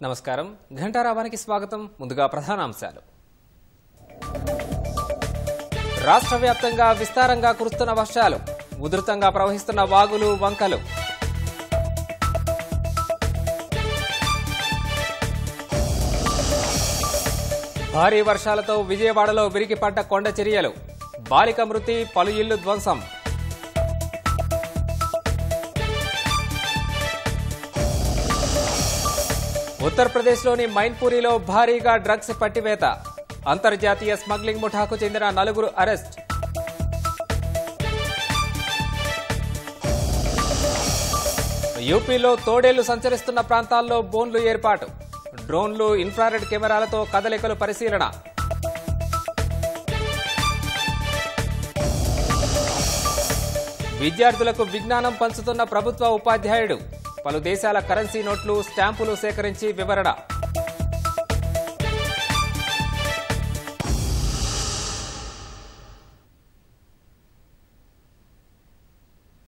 నమస్కారం ఘంటారావానికి స్వాగతం ముందుగా ప్రధానాంశాలు రాష్ట్ర వ్యాప్తంగా విస్తారంగా కురుస్తున్న వర్షాలు ఉధృతంగా ప్రవహిస్తున్న వాగులు వంకలు భారీ వర్షాలతో విజయవాడలో విరిగిపడ్డ కొండ చర్యలు బాలిక మృతి పలు ఇళ్లు ధ్వంసం ఉత్తరప్రదేశ్లోని మైన్పూరిలో భారీగా డ్రగ్స్ పట్టివేత అంతర్జాతీయ స్మగ్లింగ్ ముఠాకు చెందిన నలుగురు అరెస్ట్ యూపీలో తోడేళ్లు సంచరిస్తున్న ప్రాంతాల్లో బోన్లు ఏర్పాటు డ్రోన్లు ఇన్ఫ్రారెడ్ కెమెరాలతో కదలికలు పరిశీలన విద్యార్థులకు విజ్ఞానం పంచుతున్న ప్రభుత్వ ఉపాధ్యాయుడు పలు దేశాల కరెన్సీ నోట్లు స్టాంపులు సేకరించి వివరణ